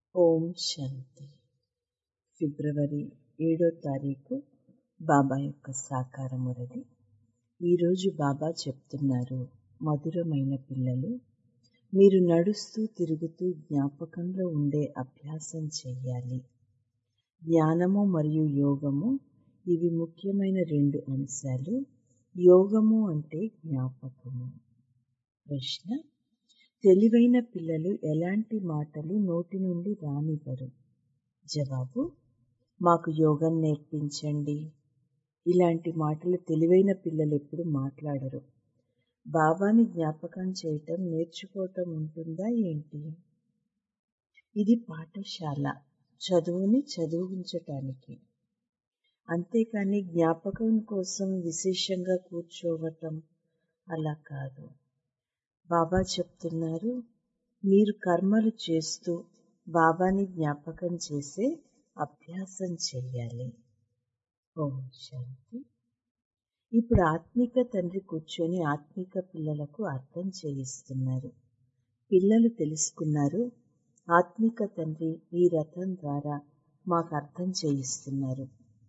ఓం శాంతి ఫిబ్రవరి ఏడో తారీఖు బాబా యొక్క సాకార మురళి ఈరోజు బాబా చెప్తున్నారు మధురమైన పిల్లలు మీరు నడుస్తూ తిరుగుతూ జ్ఞాపకంలో ఉండే అభ్యాసం చెయ్యాలి జ్ఞానము మరియు యోగము ఇవి ముఖ్యమైన రెండు అంశాలు యోగము అంటే జ్ఞాపకము ప్రశ్న తెలివైన పిల్లలు ఎలాంటి మాటలు నోటి నుండి రానివ్వరు జవాబు మాకు యోగం నేర్పించండి ఇలాంటి మాటలు తెలివైన పిల్లలు ఎప్పుడు మాట్లాడరు బాబాని జ్ఞాపకం చేయటం నేర్చుకోవటం ఉంటుందా ఏంటి ఇది పాఠశాల చదువుని చదువుంచటానికి అంతేకాని జ్ఞాపకం కోసం విశేషంగా కూర్చోవటం అలా కాదు బాబా చెప్తున్నారు మీరు కర్మలు చేస్తూ బాబాని జ్ఞాపకం చేసే అభ్యాసం చెయ్యాలి ఓం శాంతి ఇప్పుడు ఆత్మిక తండ్రి కూర్చొని ఆత్మిక పిల్లలకు అర్థం చేయిస్తున్నారు పిల్లలు తెలుసుకున్నారు ఆత్మిక తండ్రి ఈ రథం ద్వారా మాకు అర్థం చేయిస్తున్నారు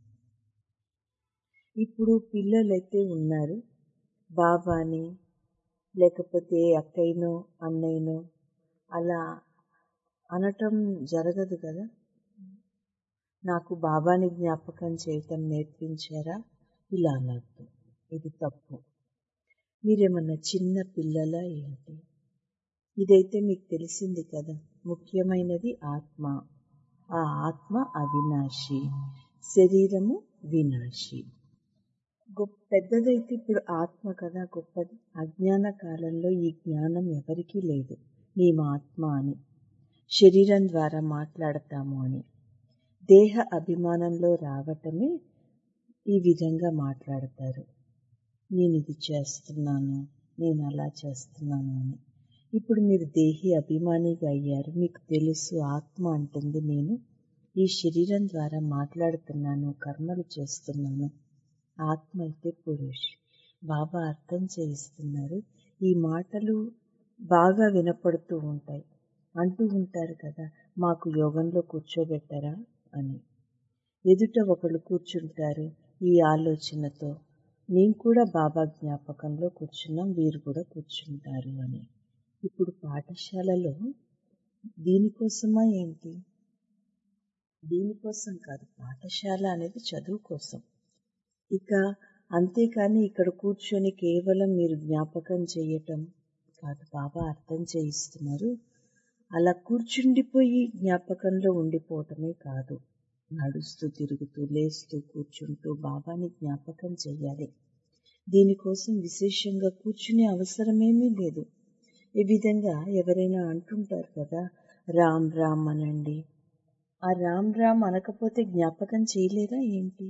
ఇప్పుడు పిల్లలైతే ఉన్నారు బాబాని లేకపోతే అక్కయ్యనో అన్నయ్యనో అలా అనటం జరగదు కదా నాకు బాబాని జ్ఞాపకం చేయటం నేర్పించారా ఇలా అనద్దు ఇది తప్పు మీరేమన్నా చిన్న పిల్లలా ఏంటి ఇదైతే మీకు తెలిసింది కదా ముఖ్యమైనది ఆత్మ ఆ ఆత్మ అవినాశి శరీరము వినాశి గొప్ప పెద్దదైతే ఇప్పుడు ఆత్మ కదా గొప్పది అజ్ఞాన కాలంలో ఈ జ్ఞానం ఎవరికీ లేదు మేము ఆత్మ అని శరీరం ద్వారా మాట్లాడతాము అని దేహ అభిమానంలో రావటమే ఈ విధంగా మాట్లాడతారు నేను ఇది చేస్తున్నాను నేను అలా చేస్తున్నాను అని ఇప్పుడు మీరు దేహి అభిమానిగా అయ్యారు మీకు తెలుసు ఆత్మ అంటుంది నేను ఈ శరీరం ద్వారా మాట్లాడుతున్నాను కర్మలు చేస్తున్నాను ఆత్మ అయితే పురుష్ బాబా అర్థం చేయిస్తున్నారు ఈ మాటలు బాగా వినపడుతూ ఉంటాయి అంటూ ఉంటారు కదా మాకు యోగంలో కూర్చోబెట్టరా అని ఎదుట ఒకళ్ళు కూర్చుంటారు ఈ ఆలోచనతో మేము కూడా బాబా జ్ఞాపకంలో కూర్చున్నాం వీరు కూడా కూర్చుంటారు అని ఇప్పుడు పాఠశాలలో దీనికోసమా ఏంటి దీనికోసం కాదు పాఠశాల అనేది చదువు కోసం ఇక అంతేకాని ఇక్కడ కూర్చొని కేవలం మీరు జ్ఞాపకం చేయటం కాదు బాబా అర్థం చేయిస్తున్నారు అలా కూర్చుండిపోయి జ్ఞాపకంలో ఉండిపోవటమే కాదు నడుస్తూ తిరుగుతూ లేస్తూ కూర్చుంటూ బాబాని జ్ఞాపకం చెయ్యాలి దీనికోసం విశేషంగా కూర్చునే అవసరమేమీ లేదు ఈ విధంగా ఎవరైనా అంటుంటారు కదా రామ్ రామ్ అనండి ఆ రామ్ రామ్ అనకపోతే జ్ఞాపకం చేయలేదా ఏంటి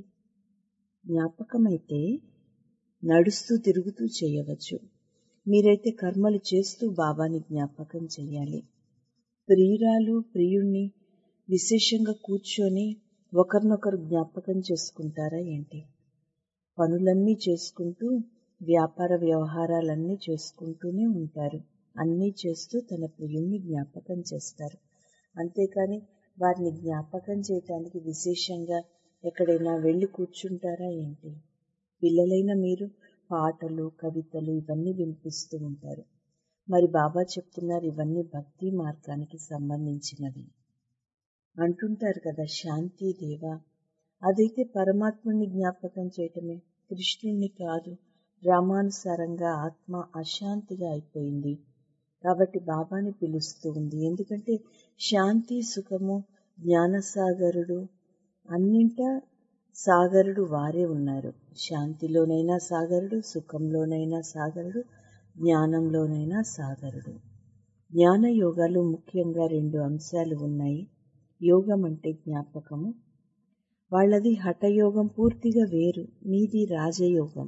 జ్ఞాపకమైతే నడుస్తూ తిరుగుతూ చేయవచ్చు మీరైతే కర్మలు చేస్తూ బాబాని జ్ఞాపకం చేయాలి ప్రియురాలు ప్రియుణ్ణి విశేషంగా కూర్చొని ఒకరినొకరు జ్ఞాపకం చేసుకుంటారా ఏంటి పనులన్నీ చేసుకుంటూ వ్యాపార వ్యవహారాలన్నీ చేసుకుంటూనే ఉంటారు అన్నీ చేస్తూ తన ప్రియుణ్ణి జ్ఞాపకం చేస్తారు అంతేకాని వారిని జ్ఞాపకం చేయటానికి విశేషంగా ఎక్కడైనా వెళ్ళి కూర్చుంటారా ఏంటి పిల్లలైన మీరు పాటలు కవితలు ఇవన్నీ వినిపిస్తూ ఉంటారు మరి బాబా చెప్తున్నారు ఇవన్నీ భక్తి మార్గానికి సంబంధించినవి అంటుంటారు కదా శాంతి దేవా అదైతే పరమాత్ముని జ్ఞాపకం చేయటమే కృష్ణుణ్ణి కాదు రామానుసారంగా ఆత్మ అశాంతిగా అయిపోయింది కాబట్టి బాబాని పిలుస్తూ ఉంది ఎందుకంటే శాంతి సుఖము జ్ఞానసాగరుడు అన్నింటా సాగరుడు వారే ఉన్నారు శాంతిలోనైనా సాగరుడు సుఖంలోనైనా సాగరుడు జ్ఞానంలోనైనా సాగరుడు జ్ఞాన యోగాలు ముఖ్యంగా రెండు అంశాలు ఉన్నాయి యోగం అంటే జ్ఞాపకము వాళ్ళది హఠయోగం పూర్తిగా వేరు మీది రాజయోగం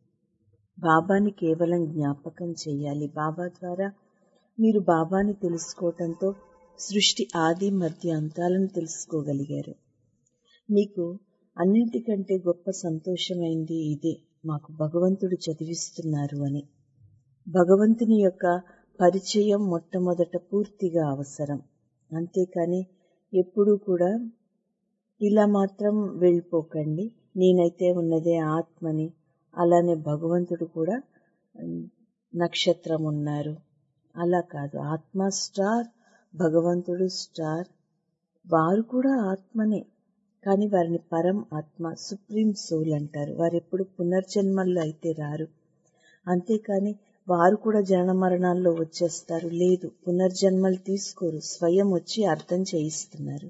బాబాని కేవలం జ్ఞాపకం చేయాలి బాబా ద్వారా మీరు బాబాని తెలుసుకోవటంతో సృష్టి ఆది మధ్య అంతాలను తెలుసుకోగలిగారు మీకు అన్నింటికంటే గొప్ప సంతోషమైంది ఇదే మాకు భగవంతుడు చదివిస్తున్నారు అని భగవంతుని యొక్క పరిచయం మొట్టమొదట పూర్తిగా అవసరం అంతేకాని ఎప్పుడు కూడా ఇలా మాత్రం వెళ్ళిపోకండి నేనైతే ఉన్నదే ఆత్మని అలానే భగవంతుడు కూడా నక్షత్రం ఉన్నారు అలా కాదు ఆత్మ స్టార్ భగవంతుడు స్టార్ వారు కూడా ఆత్మనే కానీ వారిని పరం ఆత్మ సుప్రీం సోల్ అంటారు వారు ఎప్పుడు పునర్జన్మల్లో అయితే రారు అంతేకాని వారు కూడా జనన మరణాల్లో వచ్చేస్తారు లేదు పునర్జన్మలు తీసుకోరు స్వయం వచ్చి అర్థం చేయిస్తున్నారు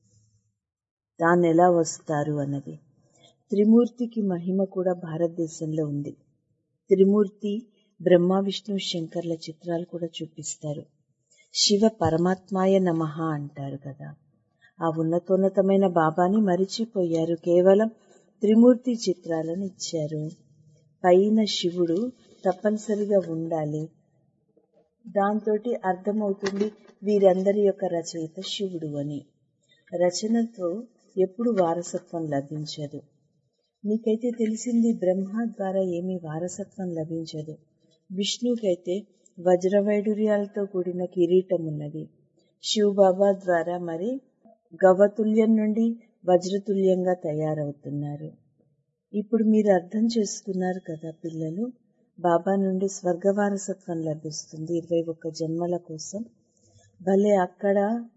తాను ఎలా వస్తారు అన్నది త్రిమూర్తికి మహిమ కూడా భారతదేశంలో ఉంది త్రిమూర్తి బ్రహ్మ విష్ణు శంకర్ల చిత్రాలు కూడా చూపిస్తారు శివ పరమాత్మాయ నమః అంటారు కదా ఆ ఉన్నతోన్నతమైన బాబాని మరిచిపోయారు కేవలం త్రిమూర్తి చిత్రాలను ఇచ్చారు పైన శివుడు తప్పనిసరిగా ఉండాలి దాంతో అర్థమవుతుంది వీరందరి యొక్క రచయిత శివుడు అని రచనతో ఎప్పుడు వారసత్వం లభించదు మీకైతే తెలిసింది బ్రహ్మ ద్వారా ఏమీ వారసత్వం లభించదు విష్ణుకైతే వజ్రవైడూర్యాలతో కూడిన కిరీటం ఉన్నది శివబాబా ద్వారా మరి గవతుల్యం నుండి వజ్రతుల్యంగా తయారవుతున్నారు ఇప్పుడు మీరు అర్థం చేసుకున్నారు కదా పిల్లలు బాబా నుండి స్వర్గ వారసత్వం లభిస్తుంది ఇరవై ఒక్క జన్మల కోసం భలే అక్కడ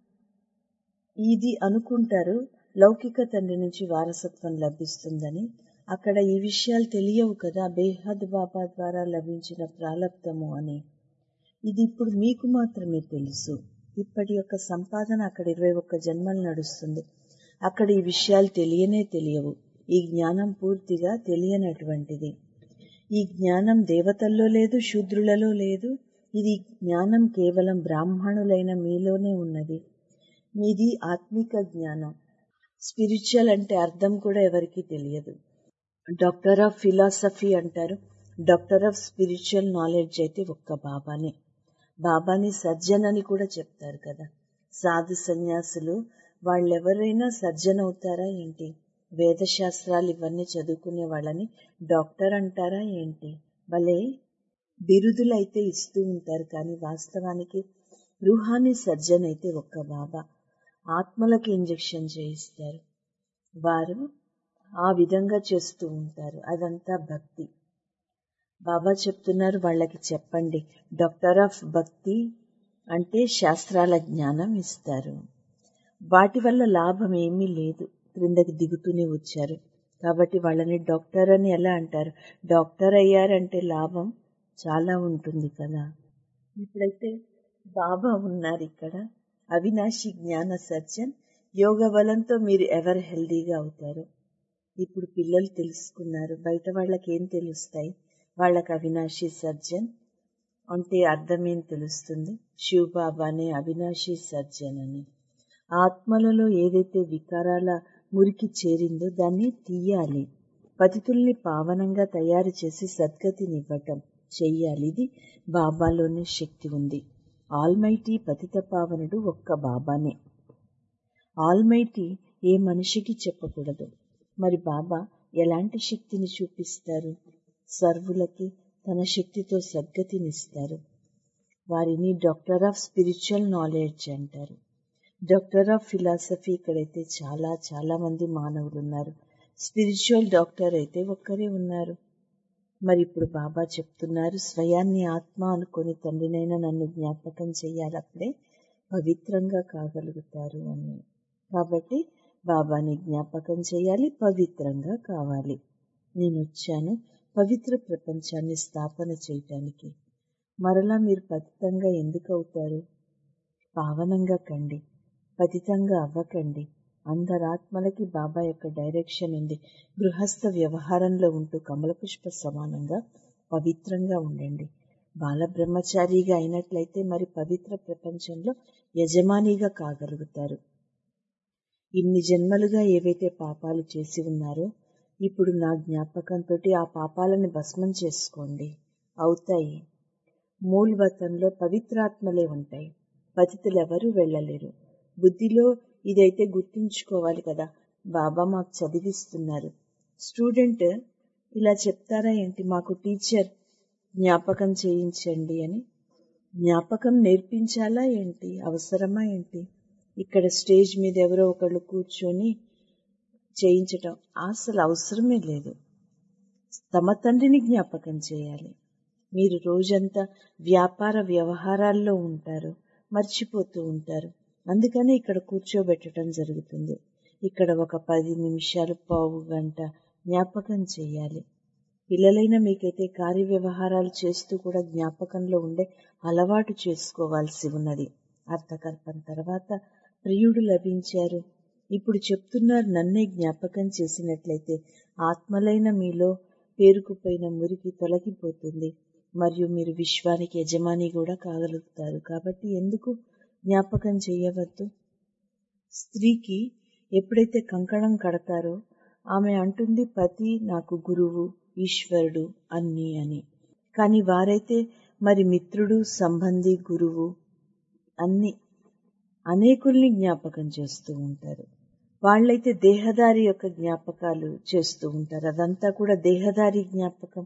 ఇది అనుకుంటారు లౌకిక తండ్రి నుంచి వారసత్వం లభిస్తుందని అక్కడ ఈ విషయాలు తెలియవు కదా బేహద్ బాబా ద్వారా లభించిన ప్రాలబ్ధము అని ఇది ఇప్పుడు మీకు మాత్రమే తెలుసు ఇప్పటి యొక్క సంపాదన అక్కడ ఇరవై ఒక్క జన్మలు నడుస్తుంది అక్కడ ఈ విషయాలు తెలియనే తెలియవు ఈ జ్ఞానం పూర్తిగా తెలియనటువంటిది ఈ జ్ఞానం దేవతల్లో లేదు శూద్రులలో లేదు ఇది జ్ఞానం కేవలం బ్రాహ్మణులైన మీలోనే ఉన్నది మీది ఆత్మిక జ్ఞానం స్పిరిచువల్ అంటే అర్థం కూడా ఎవరికి తెలియదు డాక్టర్ ఆఫ్ ఫిలాసఫీ అంటారు డాక్టర్ ఆఫ్ స్పిరిచువల్ నాలెడ్జ్ అయితే ఒక్క బాబానే బాబాని సర్జన్ అని కూడా చెప్తారు కదా సాధు సన్యాసులు వాళ్ళెవరైనా సర్జన్ అవుతారా ఏంటి వేదశాస్త్రాలు ఇవన్నీ చదువుకునే వాళ్ళని డాక్టర్ అంటారా ఏంటి భలే బిరుదులు అయితే ఇస్తూ ఉంటారు కానీ వాస్తవానికి రూహానీ సర్జన్ అయితే ఒక్క బాబా ఆత్మలకి ఇంజెక్షన్ చేయిస్తారు వారు ఆ విధంగా చేస్తూ ఉంటారు అదంతా భక్తి బాబా చెప్తున్నారు వాళ్ళకి చెప్పండి డాక్టర్ ఆఫ్ భక్తి అంటే శాస్త్రాల జ్ఞానం ఇస్తారు వాటి వల్ల లాభం ఏమీ లేదు క్రిందకి దిగుతూనే వచ్చారు కాబట్టి వాళ్ళని డాక్టర్ అని ఎలా అంటారు డాక్టర్ అయ్యారంటే లాభం చాలా ఉంటుంది కదా ఇప్పుడైతే బాబా ఉన్నారు ఇక్కడ అవినాశి జ్ఞాన సర్జన్ యోగ బలంతో మీరు ఎవరు హెల్దీగా అవుతారు ఇప్పుడు పిల్లలు తెలుసుకున్నారు బయట వాళ్ళకి ఏం తెలుస్తాయి వాళ్ళకి అవినాశి సర్జన్ అంటే అర్థమేం తెలుస్తుంది శివ బాబానే అవినాశి సర్జన్ అని ఆత్మలలో ఏదైతే వికారాల మురికి చేరిందో దాన్ని తీయాలి పతితుల్ని పావనంగా తయారు చేసి సద్గతినివ్వటం చెయ్యాలి ఇది బాబాలోనే శక్తి ఉంది ఆల్మైటీ పతిత పావనుడు ఒక్క బాబానే ఆల్మైటీ ఏ మనిషికి చెప్పకూడదు మరి బాబా ఎలాంటి శక్తిని చూపిస్తారు సర్వులకి తన శక్తితో సద్గతినిస్తారు వారిని డాక్టర్ ఆఫ్ స్పిరిచువల్ నాలెడ్జ్ అంటారు డాక్టర్ ఆఫ్ ఫిలాసఫీ ఇక్కడైతే చాలా చాలా మంది మానవులు ఉన్నారు స్పిరిచువల్ డాక్టర్ అయితే ఒక్కరే ఉన్నారు మరి ఇప్పుడు బాబా చెప్తున్నారు స్వయాన్ని ఆత్మ అనుకొని తండ్రినైనా నన్ను జ్ఞాపకం చేయాలి అప్పుడే పవిత్రంగా కాగలుగుతారు అని కాబట్టి బాబాని జ్ఞాపకం చేయాలి పవిత్రంగా కావాలి నేను వచ్చాను పవిత్ర ప్రపంచాన్ని స్థాపన చేయటానికి మరలా మీరు పతితంగా ఎందుకు అవుతారు పావనంగా కండి పతితంగా అవ్వకండి అందరాత్మలకి బాబా యొక్క డైరెక్షన్ ఉంది గృహస్థ వ్యవహారంలో ఉంటూ కమలపుష్ప సమానంగా పవిత్రంగా ఉండండి బాలబ్రహ్మచారిగా అయినట్లయితే మరి పవిత్ర ప్రపంచంలో యజమానిగా కాగలుగుతారు ఇన్ని జన్మలుగా ఏవైతే పాపాలు చేసి ఉన్నారో ఇప్పుడు నా జ్ఞాపకంతో ఆ పాపాలను భస్మం చేసుకోండి అవుతాయి మూల్వతంలో పవిత్రాత్మలే ఉంటాయి పతితులెవరూ వెళ్ళలేరు బుద్ధిలో ఇదైతే గుర్తుంచుకోవాలి కదా బాబా మాకు చదివిస్తున్నారు స్టూడెంట్ ఇలా చెప్తారా ఏంటి మాకు టీచర్ జ్ఞాపకం చేయించండి అని జ్ఞాపకం నేర్పించాలా ఏంటి అవసరమా ఏంటి ఇక్కడ స్టేజ్ మీద ఎవరో ఒకళ్ళు కూర్చొని చేయించటం అసలు అవసరమే లేదు తమ తండ్రిని జ్ఞాపకం చేయాలి మీరు రోజంతా వ్యాపార వ్యవహారాల్లో ఉంటారు మర్చిపోతూ ఉంటారు అందుకని ఇక్కడ కూర్చోబెట్టడం జరుగుతుంది ఇక్కడ ఒక పది నిమిషాలు పావు గంట జ్ఞాపకం చేయాలి పిల్లలైన మీకైతే కార్య వ్యవహారాలు చేస్తూ కూడా జ్ఞాపకంలో ఉండే అలవాటు చేసుకోవాల్సి ఉన్నది అర్థకల్పం తర్వాత ప్రియుడు లభించారు ఇప్పుడు చెప్తున్నారు నన్నే జ్ఞాపకం చేసినట్లయితే ఆత్మలైన మీలో పేరుకుపోయిన మురికి తొలగిపోతుంది మరియు మీరు విశ్వానికి యజమాని కూడా కాగలుగుతారు కాబట్టి ఎందుకు జ్ఞాపకం చేయవద్దు స్త్రీకి ఎప్పుడైతే కంకణం కడతారో ఆమె అంటుంది పతి నాకు గురువు ఈశ్వరుడు అన్ని అని కానీ వారైతే మరి మిత్రుడు సంబంధి గురువు అన్ని అనేకుల్ని జ్ఞాపకం చేస్తూ ఉంటారు వాళ్ళైతే దేహదారి యొక్క జ్ఞాపకాలు చేస్తూ ఉంటారు అదంతా కూడా దేహదారి జ్ఞాపకం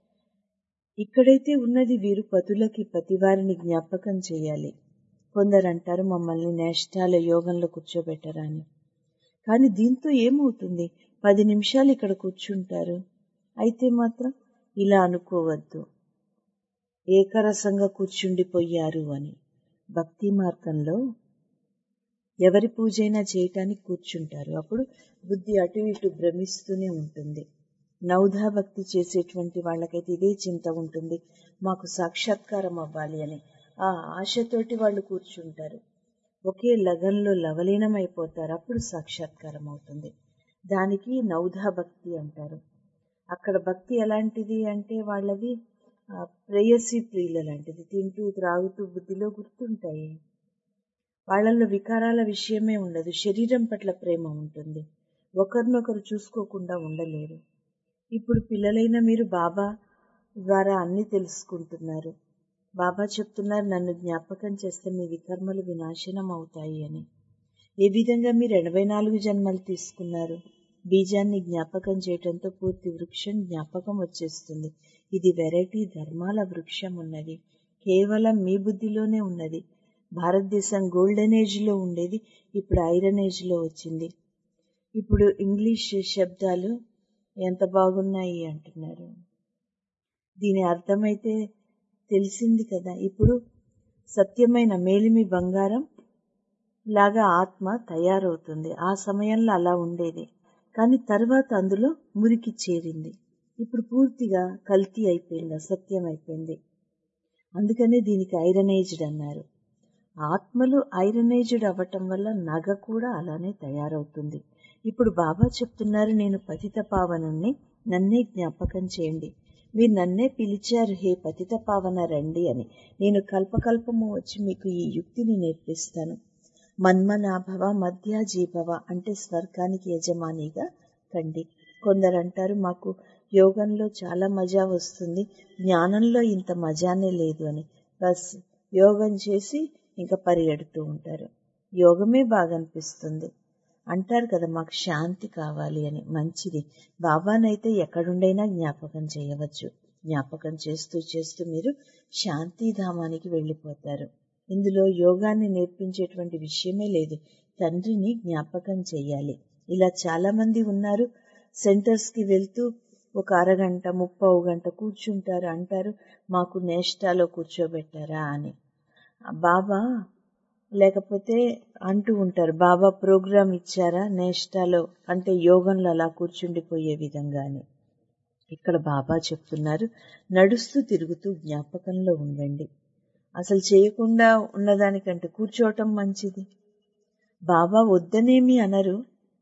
ఇక్కడైతే ఉన్నది వీరు పతులకి పతివారిని జ్ఞాపకం చేయాలి కొందరు అంటారు మమ్మల్ని నేష్టాల యోగంలో కూర్చోబెట్టరా అని కానీ దీంతో ఏమవుతుంది పది నిమిషాలు ఇక్కడ కూర్చుంటారు అయితే మాత్రం ఇలా అనుకోవద్దు ఏకరసంగా కూర్చుండిపోయారు అని భక్తి మార్గంలో ఎవరి పూజైనా చేయటానికి కూర్చుంటారు అప్పుడు బుద్ధి అటు ఇటు భ్రమిస్తూనే ఉంటుంది నౌధా భక్తి చేసేటువంటి వాళ్ళకైతే ఇదే చింత ఉంటుంది మాకు సాక్షాత్కారం అవ్వాలి అని ఆ ఆశతోటి వాళ్ళు కూర్చుంటారు ఒకే లగన్లో లవలీనమైపోతారు అప్పుడు సాక్షాత్కారం అవుతుంది దానికి నౌధా భక్తి అంటారు అక్కడ భక్తి ఎలాంటిది అంటే వాళ్ళది ప్రేయసి ప్రియుల లాంటిది తింటూ త్రాగుతూ బుద్ధిలో గుర్తుంటాయి వాళ్ళల్లో వికారాల విషయమే ఉండదు శరీరం పట్ల ప్రేమ ఉంటుంది ఒకరినొకరు చూసుకోకుండా ఉండలేరు ఇప్పుడు పిల్లలైన మీరు బాబా ద్వారా అన్ని తెలుసుకుంటున్నారు బాబా చెప్తున్నారు నన్ను జ్ఞాపకం చేస్తే మీ వికర్మలు వినాశనం అవుతాయి అని ఏ విధంగా మీరు ఎనభై నాలుగు జన్మలు తీసుకున్నారు బీజాన్ని జ్ఞాపకం చేయటంతో పూర్తి వృక్షం జ్ఞాపకం వచ్చేస్తుంది ఇది వెరైటీ ధర్మాల వృక్షం ఉన్నది కేవలం మీ బుద్ధిలోనే ఉన్నది భారతదేశం గోల్డెన్ ఏజ్ లో ఉండేది ఇప్పుడు ఐరన్ ఏజ్ లో వచ్చింది ఇప్పుడు ఇంగ్లీష్ శబ్దాలు ఎంత బాగున్నాయి అంటున్నారు దీని అర్థమైతే తెలిసింది కదా ఇప్పుడు సత్యమైన మేలిమి బంగారం లాగా ఆత్మ తయారవుతుంది ఆ సమయంలో అలా ఉండేది కానీ తర్వాత అందులో మురికి చేరింది ఇప్పుడు పూర్తిగా కల్తీ అయిపోయింది అసత్యం అయిపోయింది అందుకనే దీనికి ఐరనేజ్డ్ అన్నారు ఆత్మలు ఐరనేజ్డ్ అవ్వటం వల్ల నగ కూడా అలానే తయారవుతుంది ఇప్పుడు బాబా చెప్తున్నారు నేను పతిత పావనుణ్ణి నన్నే జ్ఞాపకం చేయండి మీరు నన్నే పిలిచారు హే పతిత పావన రండి అని నేను కల్పకల్పము వచ్చి మీకు ఈ యుక్తిని నేర్పిస్తాను మన్మనాభవ మధ్యాజీభవ అంటే స్వర్గానికి యజమానిగా కండి కొందరు అంటారు మాకు యోగంలో చాలా మజా వస్తుంది జ్ఞానంలో ఇంత మజానే లేదు అని బస్ యోగం చేసి ఇంకా పరిగెడుతూ ఉంటారు యోగమే బాగా అనిపిస్తుంది అంటారు కదా మాకు శాంతి కావాలి అని మంచిది బాబానైతే ఎక్కడుండైనా జ్ఞాపకం చేయవచ్చు జ్ఞాపకం చేస్తూ చేస్తూ మీరు శాంతిధామానికి వెళ్ళిపోతారు ఇందులో యోగాన్ని నేర్పించేటువంటి విషయమే లేదు తండ్రిని జ్ఞాపకం చేయాలి ఇలా చాలా మంది ఉన్నారు సెంటర్స్ కి వెళ్తూ ఒక అరగంట ముప్పవు గంట కూర్చుంటారు అంటారు మాకు నేష్టాలో కూర్చోబెట్టారా అని బాబా లేకపోతే అంటూ ఉంటారు బాబా ప్రోగ్రామ్ ఇచ్చారా నేష్టాలో అంటే యోగంలో అలా కూర్చుండిపోయే విధంగా అని ఇక్కడ బాబా చెప్తున్నారు నడుస్తూ తిరుగుతూ జ్ఞాపకంలో ఉండండి అసలు చేయకుండా ఉన్నదానికంటే కూర్చోవటం మంచిది బాబా వద్దనేమి అనరు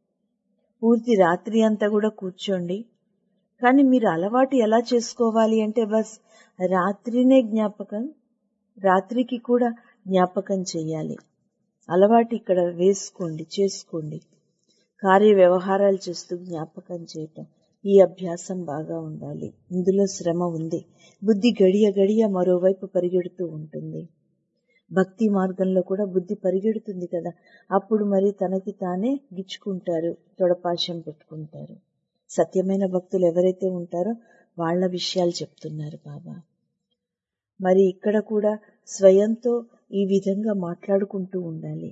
పూర్తి రాత్రి అంతా కూడా కూర్చోండి కానీ మీరు అలవాటు ఎలా చేసుకోవాలి అంటే బస్ రాత్రినే జ్ఞాపకం రాత్రికి కూడా జ్ఞాపకం చేయాలి అలవాటు ఇక్కడ వేసుకోండి చేసుకోండి కార్య వ్యవహారాలు చేస్తూ జ్ఞాపకం చేయటం ఈ అభ్యాసం బాగా ఉండాలి ఇందులో శ్రమ ఉంది బుద్ధి గడియ గడియ మరోవైపు పరిగెడుతూ ఉంటుంది భక్తి మార్గంలో కూడా బుద్ధి పరిగెడుతుంది కదా అప్పుడు మరి తనకి తానే గిచ్చుకుంటారు తొడపాశం పెట్టుకుంటారు సత్యమైన భక్తులు ఎవరైతే ఉంటారో వాళ్ల విషయాలు చెప్తున్నారు బాబా మరి ఇక్కడ కూడా స్వయంతో ఈ విధంగా మాట్లాడుకుంటూ ఉండాలి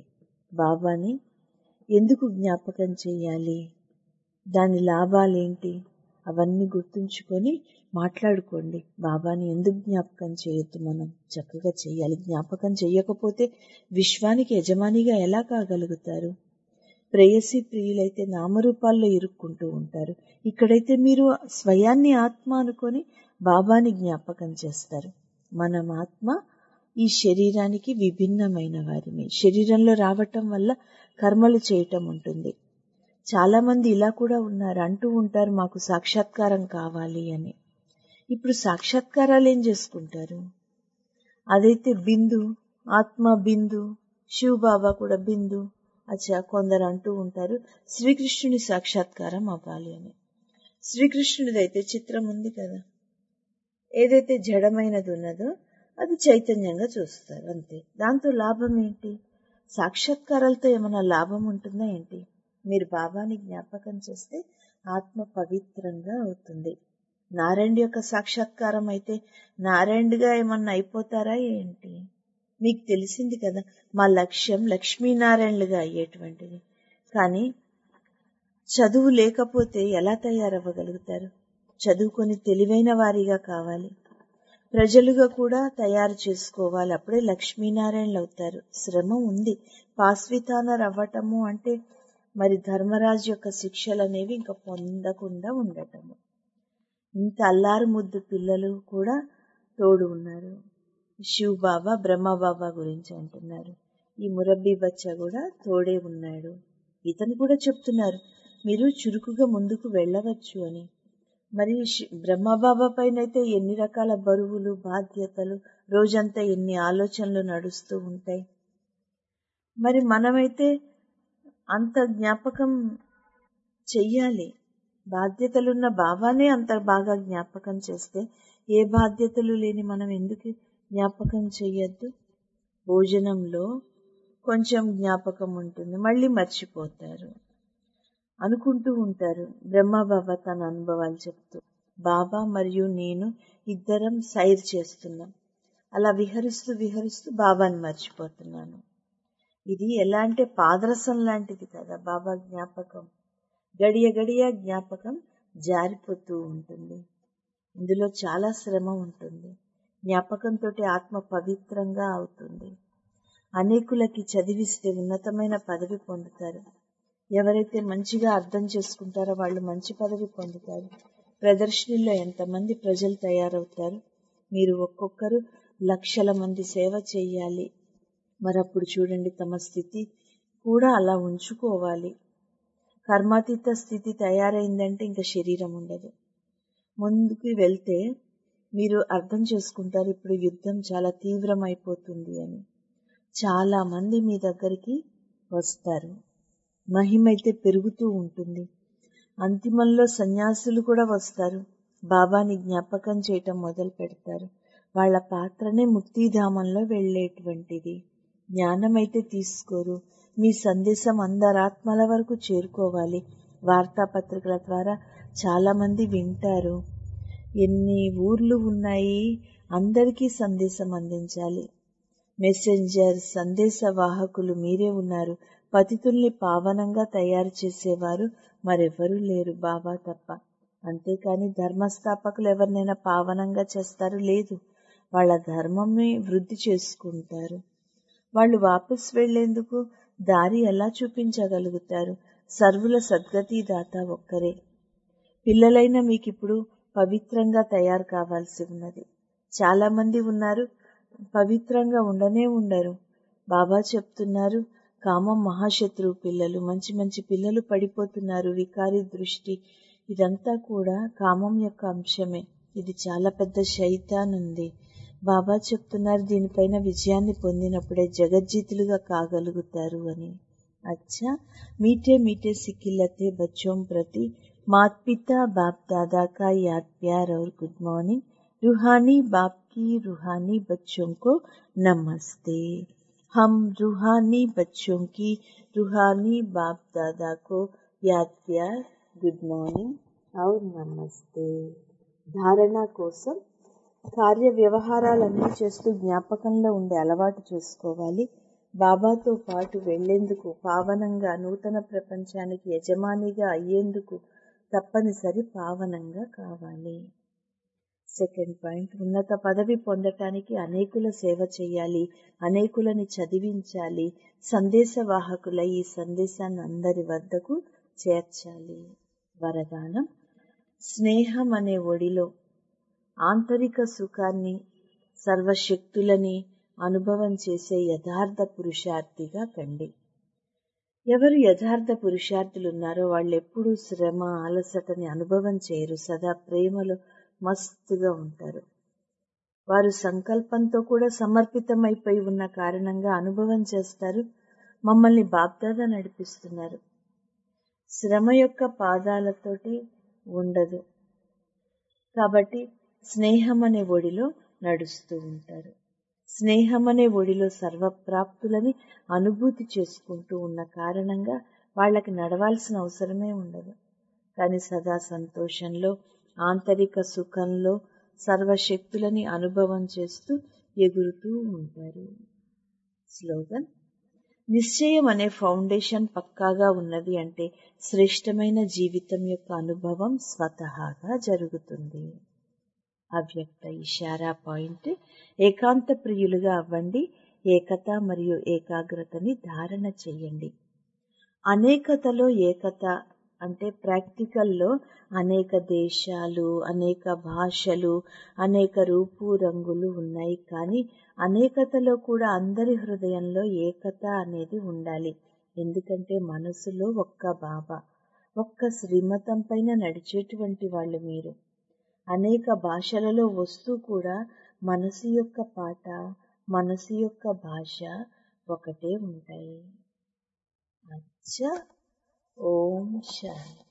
బాబాని ఎందుకు జ్ఞాపకం చేయాలి దాని లాభాలేంటి అవన్నీ గుర్తుంచుకొని మాట్లాడుకోండి బాబాని ఎందుకు జ్ఞాపకం చేయొద్దు మనం చక్కగా చేయాలి జ్ఞాపకం చేయకపోతే విశ్వానికి యజమానిగా ఎలా కాగలుగుతారు ప్రేయసి ప్రియులైతే నామరూపాల్లో ఇరుక్కుంటూ ఉంటారు ఇక్కడైతే మీరు స్వయాన్ని ఆత్మ అనుకొని బాబాని జ్ఞాపకం చేస్తారు మనం ఆత్మ ఈ శరీరానికి విభిన్నమైన వారిని శరీరంలో రావటం వల్ల కర్మలు చేయటం ఉంటుంది చాలా మంది ఇలా కూడా ఉన్నారు అంటూ ఉంటారు మాకు సాక్షాత్కారం కావాలి అని ఇప్పుడు సాక్షాత్కారాలు ఏం చేసుకుంటారు అదైతే బిందు ఆత్మ బిందు శివ బాబా కూడా బిందు అచ్చా కొందరు అంటూ ఉంటారు శ్రీకృష్ణుని సాక్షాత్కారం అవ్వాలి అని శ్రీకృష్ణుడిది అయితే చిత్రం ఉంది కదా ఏదైతే జడమైనది ఉన్నదో అది చైతన్యంగా చూస్తారు అంతే దాంతో లాభం ఏంటి సాక్షాత్కారాలతో ఏమైనా లాభం ఉంటుందా ఏంటి మీరు బాబాని జ్ఞాపకం చేస్తే ఆత్మ పవిత్రంగా అవుతుంది నారాయణ యొక్క సాక్షాత్కారం అయితే నారాయణుడిగా ఏమన్నా అయిపోతారా ఏంటి మీకు తెలిసింది కదా మా లక్ష్యం లక్ష్మీనారాయణలుగా అయ్యేటువంటిది కానీ చదువు లేకపోతే ఎలా తయారవ్వగలుగుతారు చదువుకొని తెలివైన వారిగా కావాలి ప్రజలుగా కూడా తయారు చేసుకోవాలి అప్పుడే లక్ష్మీనారాయణలు అవుతారు శ్రమ ఉంది పాస్వితానర్ అవ్వటము అంటే మరి ధర్మరాజు యొక్క శిక్షలు అనేవి ఇంకా పొందకుండా ఉండటము ఇంత అల్లారు ముద్దు పిల్లలు కూడా తోడు ఉన్నారు శివ్ బాబా బ్రహ్మ బాబా గురించి అంటున్నారు ఈ మురబ్బీ బచ్చా కూడా తోడే ఉన్నాడు ఇతను కూడా చెప్తున్నారు మీరు చురుకుగా ముందుకు వెళ్ళవచ్చు అని మరి బ్రహ్మబాబా పైన అయితే ఎన్ని రకాల బరువులు బాధ్యతలు రోజంతా ఎన్ని ఆలోచనలు నడుస్తూ ఉంటాయి మరి మనమైతే అంత జ్ఞాపకం చెయ్యాలి బాధ్యతలున్న బాబానే అంత బాగా జ్ఞాపకం చేస్తే ఏ బాధ్యతలు లేని మనం ఎందుకు జ్ఞాపకం చెయ్యొద్దు భోజనంలో కొంచెం జ్ఞాపకం ఉంటుంది మళ్ళీ మర్చిపోతారు అనుకుంటూ ఉంటారు బ్రహ్మబాబా తన అనుభవాలు చెప్తూ బాబా మరియు నేను ఇద్దరం సైర్ చేస్తున్నాం అలా విహరిస్తూ విహరిస్తూ బాబాని మర్చిపోతున్నాను ఇది ఎలా అంటే పాదరసం లాంటిది కదా బాబా జ్ఞాపకం గడియ గడియ జ్ఞాపకం జారిపోతూ ఉంటుంది ఇందులో చాలా శ్రమ ఉంటుంది జ్ఞాపకంతో ఆత్మ పవిత్రంగా అవుతుంది అనేకులకి చదివిస్తే ఉన్నతమైన పదవి పొందుతారు ఎవరైతే మంచిగా అర్థం చేసుకుంటారో వాళ్ళు మంచి పదవి పొందుతారు ప్రదర్శనలో ఎంతమంది ప్రజలు తయారవుతారు మీరు ఒక్కొక్కరు లక్షల మంది సేవ చేయాలి మరప్పుడు చూడండి తమ స్థితి కూడా అలా ఉంచుకోవాలి కర్మాతీత స్థితి తయారైందంటే ఇంకా శరీరం ఉండదు ముందుకు వెళ్తే మీరు అర్థం చేసుకుంటారు ఇప్పుడు యుద్ధం చాలా తీవ్రమైపోతుంది అని చాలా మంది మీ దగ్గరికి వస్తారు మహిమైతే పెరుగుతూ ఉంటుంది అంతిమంలో సన్యాసులు కూడా వస్తారు బాబాని జ్ఞాపకం చేయటం మొదలు పెడతారు వాళ్ళ పాత్రనే ముక్తిధామంలో వెళ్లేటువంటిది జ్ఞానం అయితే తీసుకోరు మీ సందేశం అందరాత్మల వరకు చేరుకోవాలి వార్తాపత్రికల ద్వారా చాలా మంది వింటారు ఎన్ని ఊర్లు ఉన్నాయి అందరికీ సందేశం అందించాలి మెసెంజర్ సందేశ వాహకులు మీరే ఉన్నారు పతితుల్ని పావనంగా తయారు చేసేవారు మరెవరూ లేరు బాబా తప్ప అంతేకాని ధర్మస్థాపకులు ఎవరినైనా పావనంగా చేస్తారు లేదు వాళ్ళ ధర్మమే వృద్ధి చేసుకుంటారు వాళ్ళు వాపస్ వెళ్లేందుకు దారి ఎలా చూపించగలుగుతారు సర్వుల సద్గతి దాత ఒక్కరే పిల్లలైన మీకిప్పుడు పవిత్రంగా తయారు కావాల్సి ఉన్నది చాలా మంది ఉన్నారు పవిత్రంగా ఉండనే ఉండరు బాబా చెప్తున్నారు కామం మహాశత్రువు పిల్లలు మంచి మంచి పిల్లలు పడిపోతున్నారు వికారి దృష్టి ఇదంతా కూడా కామం యొక్క అంశమే ఇది చాలా పెద్ద శైతాన్ ఉంది బాబా చెప్తున్నారు దీనిపైన విజయాన్ని పొందినప్పుడే జగజ్జీతులుగా కాగలుగుతారు అని अच्छा मीठे मीठे सिकिलते बच्चों प्रति मात पिता बाप दादा का याद प्यार और गुड मॉर्निंग रूहानी बाप की रूहानी बच्चों को नमस्ते हम रूहानी बच्चों की रूहानी बाप दादा को याद प्यार గుడ్ మార్నింగ్ और నమస్తే ధారణ కోసం కార్య వ్యవహారాలన్నీ చేస్తూ జ్ఞాపకంలో ఉండే అలవాటు చేసుకోవాలి బాబాతో పాటు వెళ్లేందుకు పావనంగా నూతన ప్రపంచానికి యజమానిగా అయ్యేందుకు తప్పనిసరి పావనంగా కావాలి సెకండ్ పాయింట్ ఉన్నత పదవి పొందటానికి అనేకుల సేవ చేయాలి అనేకులని చదివించాలి సందేశవాహకులై ఈ సందేశాన్ని అందరి వద్దకు చేర్చాలి వరదానం స్నేహం అనే ఒడిలో ఆంతరిక సుఖాన్ని సర్వశక్తులని అనుభవం చేసే యథార్థ పురుషార్థిగా కండి ఎవరు యథార్థ పురుషార్థులున్నారో వాళ్ళెప్పుడూ శ్రమ అలసటని అనుభవం చేయరు సదా ప్రేమలో మస్తుగా ఉంటారు వారు సంకల్పంతో కూడా సమర్పితమైపోయి ఉన్న కారణంగా అనుభవం చేస్తారు మమ్మల్ని బాప్దాదా నడిపిస్తున్నారు శ్రమ యొక్క పాదాలతోటి ఉండదు కాబట్టి స్నేహం అనే ఒడిలో నడుస్తూ ఉంటారు స్నేహం అనే ఒడిలో సర్వప్రాప్తులని అనుభూతి చేసుకుంటూ ఉన్న కారణంగా వాళ్ళకి నడవాల్సిన అవసరమే ఉండదు కానీ సదా సంతోషంలో ఆంతరిక సుఖంలో సర్వశక్తులని అనుభవం చేస్తూ ఎగురుతూ ఉంటారు స్లోగన్ నిశ్చయం అనే ఫౌండేషన్ పక్కాగా ఉన్నది అంటే శ్రేష్టమైన జీవితం యొక్క అనుభవం స్వతహాగా జరుగుతుంది అవ్యక్త ఇషారా పాయింట్ ఏకాంత ప్రియులుగా అవ్వండి ఏకత మరియు ఏకాగ్రతని ధారణ చెయ్యండి అనేకతలో ఏకత అంటే ప్రాక్టికల్లో అనేక దేశాలు అనేక భాషలు అనేక రూపు రంగులు ఉన్నాయి కానీ అనేకతలో కూడా అందరి హృదయంలో ఏకత అనేది ఉండాలి ఎందుకంటే మనసులో ఒక్క బాబా ఒక్క శ్రీమతం పైన నడిచేటువంటి వాళ్ళు మీరు అనేక భాషలలో వస్తూ కూడా మనసు యొక్క పాట మనసు యొక్క భాష ఒకటే ఉంటాయి అచ్చా ఓం శాంతి